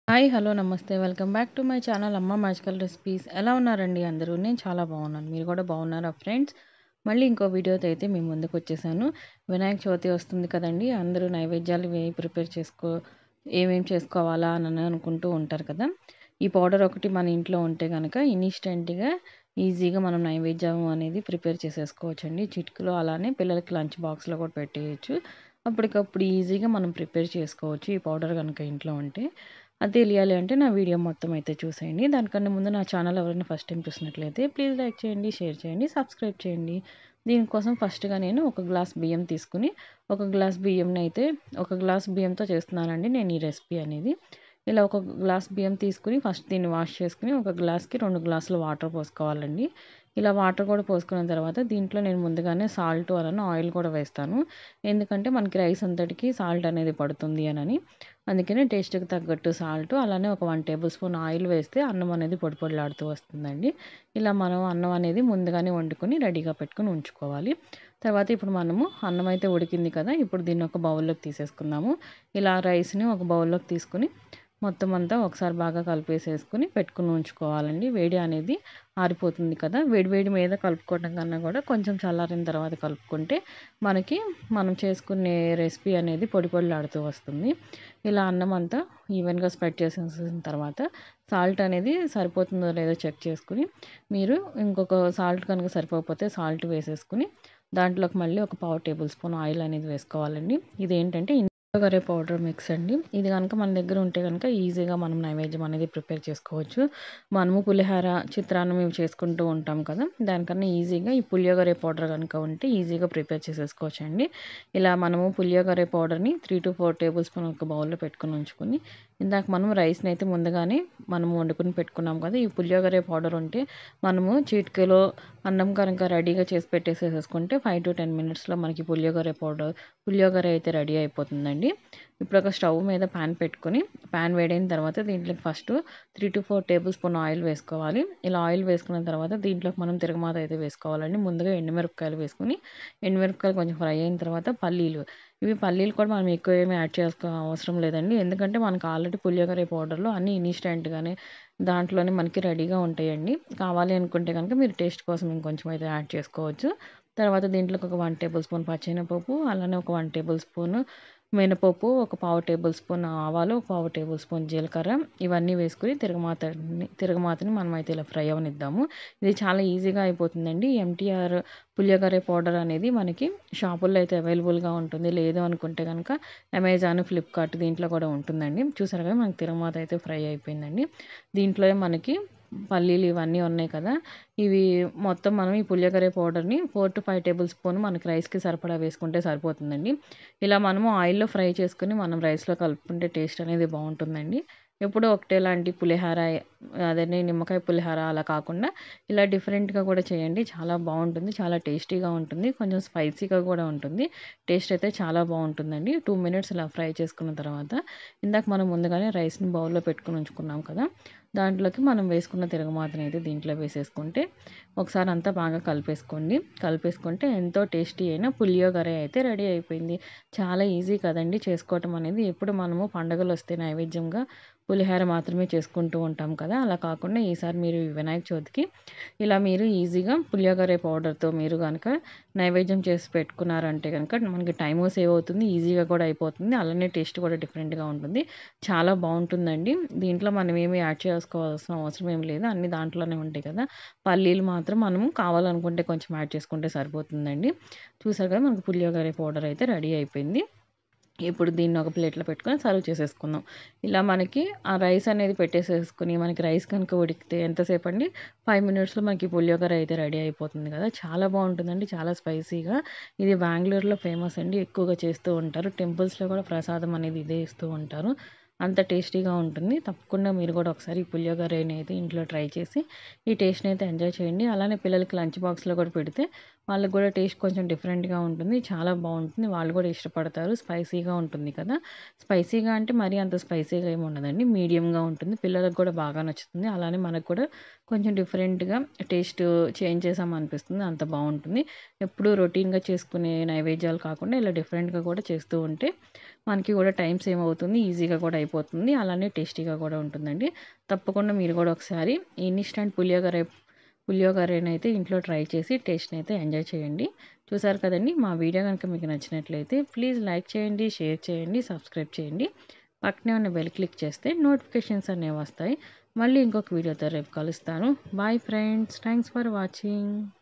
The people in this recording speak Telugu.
హాయ్ హలో నమస్తే welcome back to my channel Amma magical recipes ఎలా ఉన్నారండి అందరూ నేను చాలా బాగున్నాను మీరు కూడా బాగున్నారా ఫ్రెండ్స్ మళ్ళీ ఇంకో వీడియోతో అయితే మేము ముందుకు వచ్చేసాను వినాయక చవితి వస్తుంది కదండి అందరూ నైవేద్యాలు ఇవి ప్రిపేర్ చేసుకో ఏమేం చేసుకోవాలా అని అనుకుంటూ ఉంటారు కదా ఈ పౌడర్ ఒకటి మన ఇంట్లో ఉంటే కనుక ఇన్స్టెంట్గా ఈజీగా మనం నైవేద్యం అనేది ప్రిపేర్ చేసేసుకోవచ్చు అండి చిటికలో అలానే పిల్లలకి లంచ్ బాక్స్లో కూడా పెట్టేయచ్చు అప్పటికప్పుడు ఈజీగా మనం ప్రిపేర్ చేసుకోవచ్చు ఈ పౌడర్ కనుక ఇంట్లో ఉంటే అది తెలియాలి అంటే నా వీడియో మొత్తం అయితే చూసేయండి దానికన్నా ముందు నా ఛానల్ ఎవరైనా ఫస్ట్ టైం చూసినట్లయితే ప్లీజ్ లైక్ చేయండి షేర్ చేయండి సబ్స్క్రైబ్ చేయండి దీనికోసం ఫస్ట్గా నేను ఒక గ్లాస్ బియ్యం తీసుకుని ఒక గ్లాస్ బియ్యంని అయితే ఒక గ్లాస్ బియ్యంతో చేస్తున్నానండి నేను ఈ రెసిపీ అనేది ఇలా ఒక గ్లాస్ బియ్యం తీసుకుని ఫస్ట్ దీన్ని వాష్ చేసుకుని ఒక గ్లాస్కి రెండు గ్లాసులు వాటర్ పోసుకోవాలండి ఇలా వాటర్ కూడా పోసుకున్న తర్వాత దీంట్లో నేను ముందుగానే సాల్ట్ అలానే ఆయిల్ కూడా వేస్తాను ఎందుకంటే మనకి రైస్ అంతటికి సాల్ట్ అనేది పడుతుంది అని అందుకనే టేస్ట్కి తగ్గట్టు సాల్ట్ అలానే ఒక వన్ టేబుల్ స్పూన్ ఆయిల్ వేస్తే అన్నం అనేది పొడి పొడిలాడుతూ వస్తుందండి ఇలా మనం అన్నం అనేది ముందుగానే వండుకొని రెడీగా పెట్టుకుని ఉంచుకోవాలి తర్వాత ఇప్పుడు మనము అన్నం అయితే ఉడికింది కదా ఇప్పుడు దీన్ని ఒక బౌల్లోకి తీసేసుకుందాము ఇలా రైస్ని ఒక బౌల్లోకి తీసుకుని మొత్తం అంతా ఒకసారి బాగా కలిపేసేసుకుని పెట్టుకుని ఉంచుకోవాలండి వేడి అనేది ఆరిపోతుంది కదా వేడి వేడి మీద కలుపుకోవడం కన్నా కూడా కొంచెం చల్లారిన తర్వాత కలుపుకుంటే మనకి మనం చేసుకునే రెసిపీ అనేది పొడి పొడిలాడుతూ వస్తుంది ఇలా అన్నం అంతా ఈవెన్గా స్ప్రెడ్ చేసేసిన తర్వాత సాల్ట్ అనేది సరిపోతుందో లేదో చెక్ చేసుకుని మీరు ఇంకొక సాల్ట్ కనుక సరిపోకపోతే సాల్ట్ వేసేసుకుని దాంట్లోకి మళ్ళీ ఒక పావు టేబుల్ స్పూన్ ఆయిల్ అనేది వేసుకోవాలండి ఇది ఏంటంటే కరే పౌడర్ మిక్స్ అండి ఇది కనుక మన దగ్గర ఉంటే కనుక ఈజీగా మనం నైవేద్యం అనేది ప్రిపేర్ చేసుకోవచ్చు మనము పులిహార చిత్రాన్నం ఇవి చేసుకుంటూ ఉంటాం కదా దానికన్నా ఈజీగా ఈ పులియోగరే పౌడర్ కనుక ఉంటే ఈజీగా ప్రిపేర్ చేసేసుకోవచ్చు అండి ఇలా మనము పులియోగరే పౌడర్ని three to four tablespoon ఒక బౌల్లో పెట్టుకుని ఉంచుకొని ఇందాక మనం రైస్ని అయితే ముందుగానే మనం వండుకుని పెట్టుకున్నాం కదా ఈ పులియోగరే పౌడర్ ఉంటే మనము చీటికలో అన్నం కనుక రెడీగా చేసి పెట్టేసేసుకుంటే ఫైవ్ టు టెన్ మినిట్స్లో మనకి పులియోగరే పౌడర్ పులియోగరే అయితే రెడీ అయిపోతుందండి ఇప్పుడు ఒక స్టవ్ మీద ప్యాన్ పెట్టుకొని ప్యాన్ వేడైన తర్వాత దీంట్లోకి first three to four tablespoon oil వేసుకోవాలి ఇలా ఆయిల్ వేసుకున్న తర్వాత దీంట్లోకి మనం తిరగమాత అయితే వేసుకోవాలండి ముందుగా ఎండుమిరపకాయలు వేసుకుని ఎండుమిరపకాయలు కొంచెం ఫ్రై అయిన తర్వాత పల్లీలు ఇవి పల్లీలు కూడా మనం ఎక్కువ ఏమీ యాడ్ చేసుకో అవసరం లేదండి ఎందుకంటే మనకు ఆల్రెడీ పులియోగరే పౌడర్లో అన్నీ ఇన్స్టెంట్గానే దాంట్లోనే మనకి రెడీగా ఉంటాయండి కావాలి అనుకుంటే కనుక మీరు టేస్ట్ కోసం ఇంకొంచెం అయితే యాడ్ చేసుకోవచ్చు తర్వాత దీంట్లోకి ఒక వన్ టేబుల్ స్పూన్ పచ్చెనపప్పు అలానే ఒక వన్ టేబుల్ స్పూన్ మినపప్పు ఒక పావు టేబుల్ స్పూన్ ఆవాలు ఒక పావు టేబుల్ స్పూన్ జీలకర్ర ఇవన్నీ వేసుకుని తిరగమాతని తిరగమాతని మనం అయితే ఇలా ఫ్రై అవనిద్దాము ఇది చాలా ఈజీగా అయిపోతుందండి ఎంటీఆర్ పులియోగరే పౌడర్ అనేది మనకి షాపుల్లో అయితే అవైలబుల్గా ఉంటుంది లేదు అనుకుంటే కనుక అమెజాన్ ఫ్లిప్కార్ట్ దీంట్లో కూడా ఉంటుందండి చూసారు కదా మనకి తిరగమాత అయితే ఫ్రై అయిపోయిందండి దీంట్లో మనకి పల్లీలు ఇవన్నీ ఉన్నాయి కదా ఇవి మొత్తం మనం ఈ పులియోగరే పౌడర్ని four to five tablespoon మనకి రైస్కి సరిపడా వేసుకుంటే సరిపోతుందండి ఇలా మనము ఆయిల్లో ఫ్రై చేసుకుని మనం రైస్లో కలుపుకుంటే టేస్ట్ అనేది బాగుంటుందండి ఎప్పుడూ ఒకటేలాంటి పులిహార అదే నిమ్మకాయ పులిహార అలా కాకుండా ఇలా డిఫరెంట్గా కూడా చేయండి చాలా బాగుంటుంది చాలా టేస్టీగా ఉంటుంది కొంచెం స్పైసీగా కూడా ఉంటుంది టేస్ట్ అయితే చాలా బాగుంటుందండి టూ మినిట్స్ ఇలా ఫ్రై చేసుకున్న తర్వాత ఇందాక మనం ముందుగానే రైస్ని బౌల్లో పెట్టుకుని ఉంచుకున్నాం కదా దాంట్లోకి మనం వేసుకున్న తిరగమాతని అయితే దీంట్లో వేసేసుకుంటే ఒకసారి అంతా బాగా కలిపేసుకోండి కలిపేసుకుంటే ఎంతో టేస్టీ అయిన పులియోగరే అయితే రెడీ అయిపోయింది చాలా ఈజీ కదండి చేసుకోవటం అనేది ఎప్పుడు మనము పండుగలు వస్తే నైవేద్యంగా పులిహార మాత్రమే చేసుకుంటూ ఉంటాం కదా అలా కాకుండా ఈసారి మీరు వినాయక చవితికి ఇలా మీరు ఈజీగా పులియోగరే పౌడర్తో మీరు కనుక నైవేద్యం చేసి పెట్టుకున్నారంటే కనుక మనకి టైము సేవ్ అవుతుంది ఈజీగా కూడా అయిపోతుంది అలానే టేస్ట్ కూడా డిఫరెంట్గా ఉంటుంది చాలా బాగుంటుందండి దీంట్లో మనం ఏమి యాడ్ చేసుకోవాల్సిన అవసరం ఏం లేదు అన్ని దాంట్లోనే ఉంటాయి కదా పల్లీలు మాత్రం మనము కావాలనుకుంటే కొంచెం యాడ్ చేసుకుంటే సరిపోతుందండి చూసారు కదా మనకు పులియోగరే పౌడర్ అయితే రెడీ అయిపోయింది ఇప్పుడు దీన్ని ఒక ప్లేట్లో పెట్టుకొని సర్వ్ చేసేసుకుందాం ఇలా మనకి ఆ రైస్ అనేది పెట్టేసేసుకుని మనకి రైస్ కనుక ఉడికితే ఎంతసేపు అండి ఫైవ్ మినిట్స్లో మనకి పులియోగర అయితే రెడీ అయిపోతుంది కదా చాలా బాగుంటుందండి చాలా స్పైసీగా ఇది బెంగళూరులో ఫేమస్ అండి ఎక్కువగా చేస్తూ ఉంటారు టెంపుల్స్లో కూడా ప్రసాదం అనేది ఇదే ఇస్తూ ఉంటారు అంత టేస్టీగా ఉంటుంది తప్పకుండా మీరు కూడా ఒకసారి ఈ పులియోగరేని అయితే ఇంట్లో ట్రై చేసి ఈ టేస్ట్ని అయితే ఎంజాయ్ చేయండి అలానే పిల్లలకి లంచ్ బాక్స్లో కూడా పెడితే వాళ్ళకి కూడా టేస్ట్ కొంచెం డిఫరెంట్గా ఉంటుంది చాలా బాగుంటుంది వాళ్ళు కూడా ఇష్టపడతారు స్పైసీగా ఉంటుంది కదా స్పైసీగా అంటే మరీ అంత స్పైసీగా ఏమి ఉండదండి మీడియంగా ఉంటుంది పిల్లలకు కూడా బాగా నచ్చుతుంది అలానే మనకు కూడా కొంచెం డిఫరెంట్గా టేస్ట్ చేంజ్ చేసాం అనిపిస్తుంది అంత బాగుంటుంది ఎప్పుడు రొటీన్గా చేసుకునే నైవేద్యాలు కాకుండా ఇలా డిఫరెంట్గా కూడా చేస్తూ ఉంటే మనకి కూడా టైం సేవ్ అవుతుంది ఈజీగా కూడా అయిపోతుంది అలానే టేస్టీగా కూడా ఉంటుందండి తప్పకుండా మీరు కూడా ఒకసారి ఇన్స్టంట్ పులియోగర పులియోగరని అయితే ఇంట్లో ట్రై చేసి టేస్ట్ని అయితే ఎంజాయ్ చేయండి చూసారు కదండి మా వీడియో కనుక మీకు నచ్చినట్లయితే ప్లీజ్ లైక్ చేయండి షేర్ చేయండి సబ్స్క్రైబ్ చేయండి పక్కనే ఉన్న బెల్ క్లిక్ చేస్తే నోటిఫికేషన్స్ అనేవి వస్తాయి మళ్ళీ ఇంకొక వీడియోతో రేపు కలుస్తాను bye friends thanks for watching